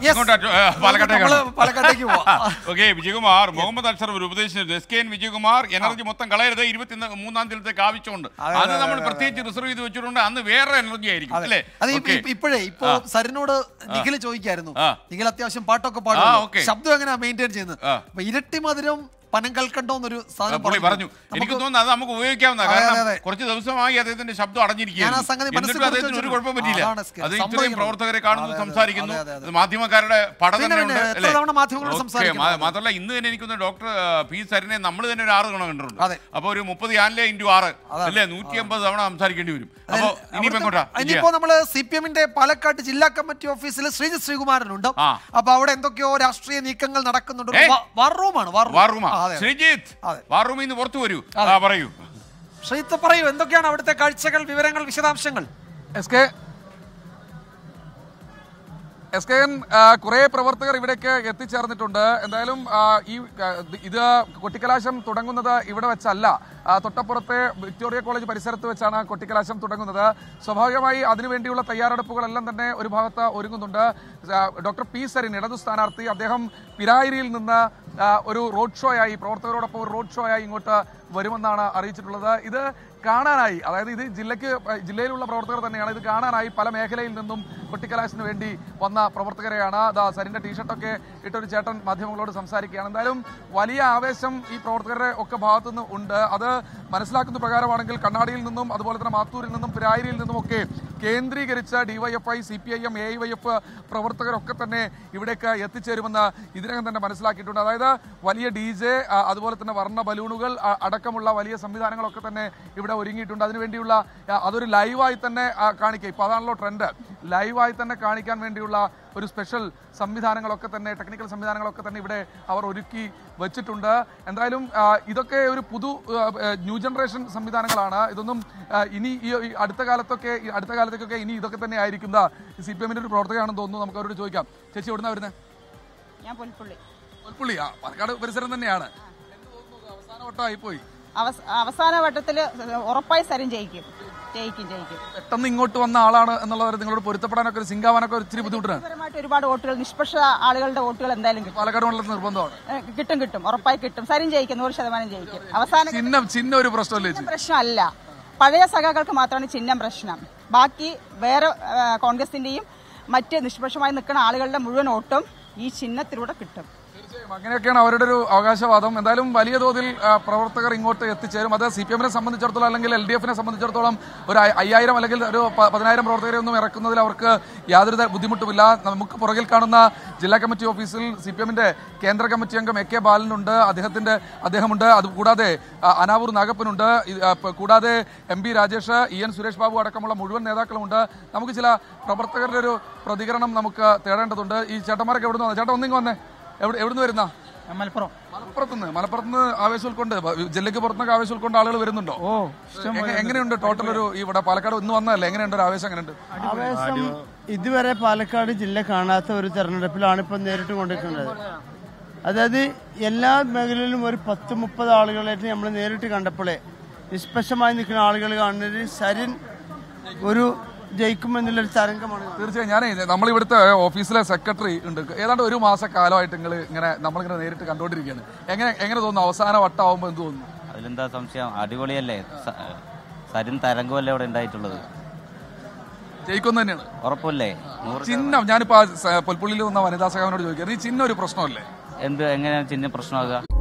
Yes. ഇങ്ങോട്ട് ആ, പാലക്കാട്ടേക്കാണ് നമ്മള് പാലക്കാട്ടേക്ക് പോവാം. ഓക്കെ വിജയകുമാർ മുഹമ്മദ് അൻസർ ഒരു ഉപദേശിച്ചു S K N Vijayakumar energy മൊത്തം കളയരുത് ഇരുപത്തി മൂന്നാം തീയതിയിലേക്ക് ആവശ്യമുണ്ട് അതെ, അത് അതെ, നമ്മൾ അതെ, പ്രത്യേകിച്ച് റിസർവ് ചെയ്ത് വെച്ചിട്ടുണ്ട് അന്ന് വേറെ എനർജി ആയിരിക്കും അതെ. അല്ലേ അത് ഇപ്പ- Okay. ഇപ്പ- ഇപ്പോഴേ ഇപ്പൊ സരിനോട് നിഖിൽ ചോദിക്കായിരുന്നു ആ. നിഖിൽ അത്യാവശ്യം പാട്ടൊക്കെ ആ, പാടും okay. ശബ്ദം എങ്ങനെയാ മെയിൻറ്റെയിൻ ചെയ്യുന്നത് ആ. അപ്പൊ ഇരട്ടി മധുരം പനം കൽക്കണ്ടോ എന്നൊരു ആ, സാധനം പുള്ളി പറഞ്ഞു എനിക്ക് നമുക്ക് തോന്നുന്നു അത് നമുക്ക് ഉപയോഗിക്കാവുന്ന അതെ, കാരണം അതെ, അതെ. കുറച്ച് ദിവസമായി അദ്ദേഹത്തിന്റെ ശബ്ദം ഞാൻ ആ അടഞ്ഞിരിക്കുകയാണ് സംഗതി മനസ്സിൽ എന്നിട്ടും അദ്ദേഹത്തിന് ഒരു കുറിച്ച് കുഴപ്പം പറ്റിയില്ല അതാണ് സ്കേ- അത് ഇത്രയും സംഭവിക്കുന്നത്. പ്രവർത്തകരെ കാണുന്നു അതെ, അതെ, സംസാരിക്കുന്നു അതെ, അതെ, ഇത് മാധ്യമക്കാരുടെ പട പിന്നെ, തന്നെയുണ്ട് പിന്നെ, എത്ര അല്ലേ? തവണ മാധ്യമങ്ങളോട് ഓക്കേ, സംസാരിക്കുന്നു. മാ- മാത്രമല്ല ഇന്ന് തന്നെ എനിക്ക് തോന്നുന്നു ഡോക്ടർ ആ, പി സരിനെ നമ്മൾ തന്നെ ഒരു ആറ് തവണ കണ്ടിട്ടുണ്ട് അതെ. അപ്പൊ ഒരു മുപ്പത് ആനിലെ ഇൻറ്റു ആറ് അതാണ്. അല്ലേ നൂറ്റി അമ്പത് തവണ സംസാരിക്കേണ്ടി വരും അപ്പൊ ഇനിയിപ്പോ എങ്ങോട്ടാ ഇനിയിപ്പോ നമ്മള് സി പി എമ്മിന്റെ പാലക്കാട് ജില്ലാ കമ്മിറ്റി ഓഫീസിൽ ശ്രീജിത് ശ്രീകുമാരനുണ്ട് ആ. അപ്പൊ അവിടെ എന്തൊക്കെയോ രാഷ്ട്രീയ നീക്കങ്ങൾ നടക്കുന്നുണ്ട് ഏ? വാർ റൂമാണ് വാർ റൂമാ ആ, അതെ. ശ്രീജിത്ത് അതെ. വാർ റൂമിൽ നിന്ന് പുറത്തു വരൂ ആ പറയൂ ശ്രീജിത്ത് പറയൂ എന്തൊക്കെയാണ് അവിടുത്തെ കാഴ്ചകൾ വിവരങ്ങൾ വിശദാംശങ്ങൾ S K S K N കുറെ പ്രവർത്തകർ ഇവിടേക്ക് എത്തിച്ചേർന്നിട്ടുണ്ട് എന്തായാലും ആ, ഈ ആ, ഇത് കൊട്ടിക്കലാശം തുടങ്ങുന്നത് ഇവിടെ വെച്ചല്ല ആ, തൊട്ടപ്പുറത്തെ വിക്ടോറിയ കോളേജ് പരിസരത്ത് വെച്ചാണ് കൊട്ടിക്കലാശം തുടങ്ങുന്നത് സ്വാഭാവികമായി അതിനുവേണ്ടിയുള്ള തയ്യാറെടുപ്പുകളെല്ലാം തന്നെ ഒരു ഭാഗത്ത് ഒരുങ്ങുന്നുണ്ട് ആ, ഡോക്ടർ പി സരിൻ ഇടതു സ്ഥാനാർത്ഥി അദ്ദേഹം പിരായിരിയിൽ നിന്ന് ആ, ഒരു റോഡ് ഷോ ആയി പ്രവർത്തകരോടൊപ്പം ഒരു റോഡ് ഷോ ആയി ഇങ്ങോട്ട് വരുമെന്നാണ് അറിയിച്ചിട്ടുള്ളത് ഇത് കാണാനായി അതായത് ഇത് ജില്ലയ്ക്ക് ജില്ലയിലുള്ള പ്രവർത്തകർ തന്നെയാണ് ഇത് കാണാനായി പല മേഖലയിൽ നിന്നും കൊട്ടിക്കലാശിന് വേണ്ടി വന്ന പ്രവർത്തകരെയാണ് ദാ സരിന്റെ ടീഷർട്ടൊക്കെ ഇട്ടൊരു ചേട്ടൻ മാധ്യമങ്ങളോട് സംസാരിക്കുകയാണ് എന്തായാലും വലിയ ആവേശം ഈ പ്രവർത്തകരുടെ ഒക്കെ ഭാഗത്തു നിന്ന് ഉണ്ട് അത് മനസ്സിലാക്കുന്ന പ്രകാരമാണെങ്കിൽ കണ്ണാടിയിൽ നിന്നും അതുപോലെ തന്നെ മാത്തൂരിൽ നിന്നും പിരായിരിയിൽ നിന്നും ഒക്കെ കേന്ദ്രീകരിച്ച DYFI C P I M A Y F പ്രവർത്തകരൊക്കെ തന്നെ ഇവിടേക്ക് എത്തിച്ചേരുമെന്ന് ഇതിനകം തന്നെ മനസ്സിലാക്കിയിട്ടുണ്ട് അതായത് വലിയ ഡി ജെ അതുപോലെ തന്നെ വർണ്ണ ബലൂണുകൾ ആ, അടക്കമുള്ള വലിയ സംവിധാനങ്ങളൊക്കെ തന്നെ ഇവിടെ ഒരുങ്ങിയിട്ടുണ്ട് അതിനുവേണ്ടിയുള്ള ആ, അതൊരു ലൈവായി തന്നെ ആ, കാണിക്കുക ഇപ്പോൾ അതാണല്ലോ ട്രെൻഡ് ലൈവായി തന്നെ കാണിക്കാൻ വേണ്ടിയുള്ള ഒരു സ്പെഷ്യൽ സംവിധാനങ്ങളൊക്കെ തന്നെ ടെക്നിക്കൽ സംവിധാനങ്ങളൊക്കെ തന്നെ ഇവിടെ അവർ ഒരുക്കി വെച്ചിട്ടുണ്ട് എന്തായാലും ആ, ഇതൊക്കെ ഒരു പുതു ആ, ആ, ന്യൂ ജനറേഷൻ സംവിധാനങ്ങളാണ് ഇതൊന്നും ആ, ഇനി ഈ ഈ അടുത്ത കാലത്തൊക്കെ ഈ അടുത്ത കാലത്തേക്കൊക്കെ ഇനി ഇതൊക്കെ തന്നെ ആയിരിക്കുന്ന സി പി എമ്മിന്റെ ഒരു പ്രവർത്തകയാണെന്ന് തോന്നുന്നു നമുക്ക് അവരോട് ചോദിക്കാം ചേച്ചി എവിടുന്നാ വരുന്നത് ഞാൻ പുൽപ്പള്ളി പുൽപ്പള്ളി ആ പാലക്കാട് പരിസരം തന്നെയാണ് എന്ത് തോന്നുന്നു? അവസാന വട്ടമായി പോയി അവസ് അവസാന വട്ടത്തിൽ ഉറപ്പായി സരം ജയിക്കും ജയിക്കും ജയിക്കും പെട്ടെന്ന് ഇങ്ങോട്ട് വന്ന ആളാണ് എന്നുള്ളത് നിങ്ങളോട് പൊരുത്തപ്പെടാനൊക്കെ ഒരു സിംഗാവാനൊക്കെ ഒരു ഇച്ചിരി ബുദ്ധിമുട്ടാണ് വ്യക്തിപരമായിട്ട് ഒരുപാട് വോട്ടുകൾ നിഷ്പക്ഷ ആളുകളുടെ വോട്ടുകൾ എന്തായാലും കിട്ടും പാലക്കാട് മണ്ഡലത്തിൽ നിർബന്ധമാണ് ഏ, കിട്ടും കിട്ടും ഉറപ്പായി കിട്ടും സരം ജയിക്കും നൂറ് ശതമാനം ജയിക്കും അവസാന ചിഹ്നം ചിഹ്നം ഒരു പ്രശ്നമല്ലേ ചേച്ചി പ്രശ്നമല്ല പഴയ സഖാക്കൾക്ക് മാത്രമാണ് ചിഹ്നം പ്രശ്നം ബാക്കി വേറെ ആ, കോൺഗ്രസിന്റെയും മറ്റ് നിഷ്പക്ഷമായി നിൽക്കുന്ന ആളുകളുടെ മുഴുവൻ വോട്ടും ഈ ചിഹ്നത്തിലൂടെ കിട്ടും തീർച്ചയായും അങ്ങനെയൊക്കെയാണ് അവരുടെ ഒരു അവകാശവാദം എന്തായാലും വലിയ തോതിൽ ആ, പ്രവർത്തകർ ഇങ്ങോട്ട് എത്തിച്ചേരും അത് സി പി എമ്മിനെ സംബന്ധിച്ചിടത്തോളം അല്ലെങ്കിൽ എൽ ഡി എഫിനെ സംബന്ധിച്ചിടത്തോളം ഒരു അയ്യ- അയ്യായിരം അല്ലെങ്കിൽ ഒരു പ- പതിനായിരം പ്രവർത്തകരെ ഒന്നും ഇറക്കുന്നതിൽ അവർക്ക് യാതൊരു ത- ബുദ്ധിമുട്ടുമില്ല നമുക്ക് പുറകിൽ കാണുന്ന ജില്ലാ കമ്മിറ്റി ഓഫീസിൽ സി പി എമ്മിന്റെ കേന്ദ്ര കമ്മിറ്റി അംഗം എ കെ ബാലനുണ്ട് അദ്ദേഹത്തിന്റെ അദ്ദേഹമുണ്ട് അതുകൂടാതെ ആ, അനാവൂർ നാഗപ്പനുണ്ട് ഇത്, ആ, പ- കൂടാതെ M P Rajesh E N Suresh Babu അടക്കമുള്ള മുഴുവൻ നേതാക്കളുമുണ്ട് നമുക്ക് ചില പ്രവർത്തകരുടെ ഒരു പ്രതികരണം നമുക്ക് തേടേണ്ടതുണ്ട് ഈ ചേട്ടന്മാരൊക്കെ എവിടുന്ന് വന്നത് ചേട്ടൻ ഒന്നിങ്ങ് വന്നേ എവിടെ എവിടുന്ന് വരുന്ന മലപ്പുറം മലപ്പുറത്തുനിന്ന് മലപ്പുറത്തുനിന്ന് ആവേശം ഉൾക്കൊണ്ട് ബ- ജില്ലയ്ക്ക് പുറത്തുനിന്നൊക്കെ ആവേശം ഉൾക്കൊണ്ട് ആളുകൾ വരുന്നുണ്ടോ ഓ എങ്ങ- എങ്ങനെയുണ്ട് ടോട്ടൽ ഒരു ഇവിടെ പാലക്കാട് ഇന്ന് വന്നതല്ലേ എങ്ങനെയുണ്ട് ഒരു ആവേശം എങ്ങനെയുണ്ട് ആവേശം ഇതുവരെ പാലക്കാട് ജില്ല കാണാത്ത ഒരു തെരഞ്ഞെടുപ്പിലാണ് ഇപ്പം നേരിട്ട് കൊണ്ടിരിക്കുന്നത് അതായത് എല്ലാ മേഖലയിലും ഒരു പത്ത് മുപ്പത് ആളുകളായിട്ട് നമ്മൾ നേരിട്ട് കണ്ടപ്പോഴേ നിഷ്പക്ഷമായി നിൽക്കുന്ന ആളുകൾ കാണുന്നത് സരിൻ ഒരു ജയിക്കുമെന്നുള്ളൊരു തരംഗമാണ് തീർച്ചയായും ഞാനേ നമ്മൾ ഇവിടുത്തെ ഓഫീസിലെ സെക്രട്ടറി ഉണ്ട് ഏതാണ്ട് ഒരു മാസ കാലമായിട്ട് നിങ്ങൾ ഇങ്ങനെ നമ്മളിങ്ങനെ നേരിട്ട് കണ്ടുകൊണ്ടിരിക്കുകയാണ് എങ്ങനെ എങ്ങനെ തോന്നുന്നു അവസാന വട്ടമാകുമ്പോൾ എന്ത് തോന്നുന്നു അതിലെന്താ സംശയം അടിപൊളിയല്ലേ സ- സരിൻ തരംഗമല്ലേ ഇവിടെ ഉണ്ടായിട്ടുള്ളത് ജയിക്കും തന്നെയാണ് ഉറപ്പല്ലേ നൂറ് ചിഹ്നം ഞാനിപ്പോ ആ സ- പുൽപ്പള്ളിയിൽ വന്ന വനിതാ സഖാവിനോട് ചോദിക്കുന്നത് ഈ ചിഹ്നം ഒരു പ്രശ്നമല്ലേ എന്ത് എങ്ങനെയാണ് ചിഹ്നം പ്രശ്നമാകുക